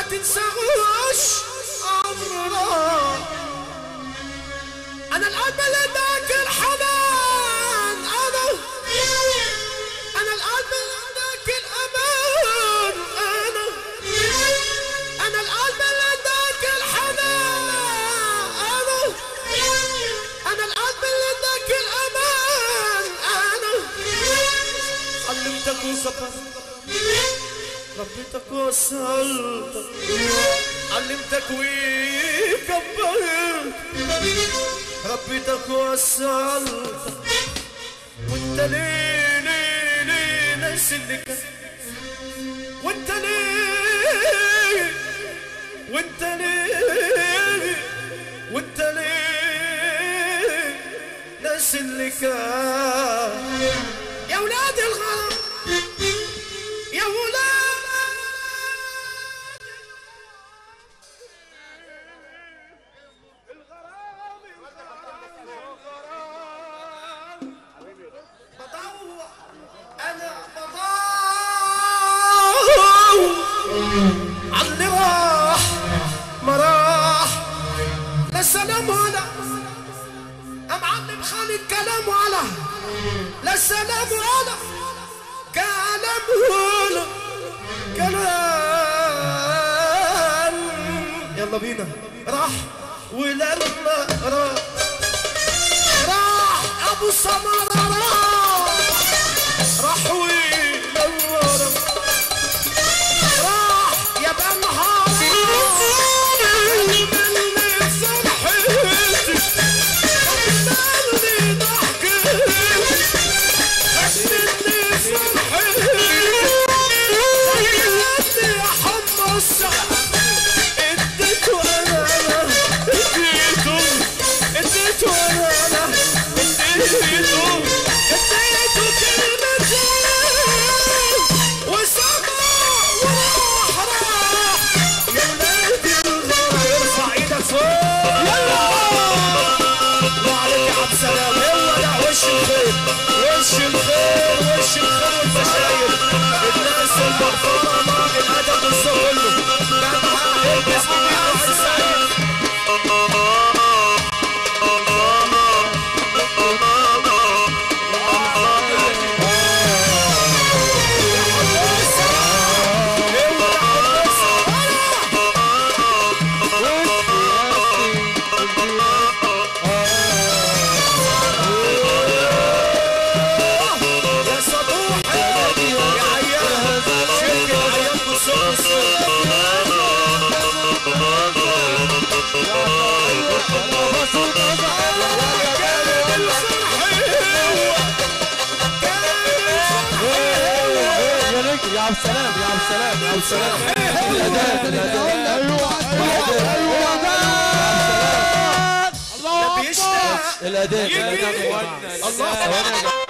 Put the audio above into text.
تنساهوش عمره انا القلب اللي اداك الحنان انا انا القلب اللي اداك الامان انا انا القلب اللي اداك الحنان انا انا القلب اللي اداك الامان انا علمتك وصبرت ربيتك وصلتك علمتك وكبرت ربيتك وصلتك وانت ليه ليه ليه ناسي اللي كان وانت ليه وانت ليه وانت ليه ناسي اللي كان يا ولاد الغرب يا ولاد بدور انا بدور علي راح ما راح لا سلام ولا معلم خالد كلام ولا لا سلام ولا كلام ولا كلام يلا بينا راح ولما راح راح ابو سمرة راح راح ولما راح راح يا بنهار اللي فرحتي اللي ضحكتي اللي فرحتي اللي حمص اديته انا اديته اديته انا اديته اديته كلمتين وسمع وراح راح يا ولادي الغرا ارفع ايدك فوق يلا الله عليك يا عبد السلام هو ده وش الخير وش الخير وش الخير والبشاير الناس المحترمه الادب الصغير كلها البس بيها السعيد يا سطوح يا عيال شركة عيال بالصوت يا رجل يا عبد السلام يا عبد السلام يا عبد السلام الأذان الأذان أيوه أيوه بيشتاق الأذان يجري. الأذان الله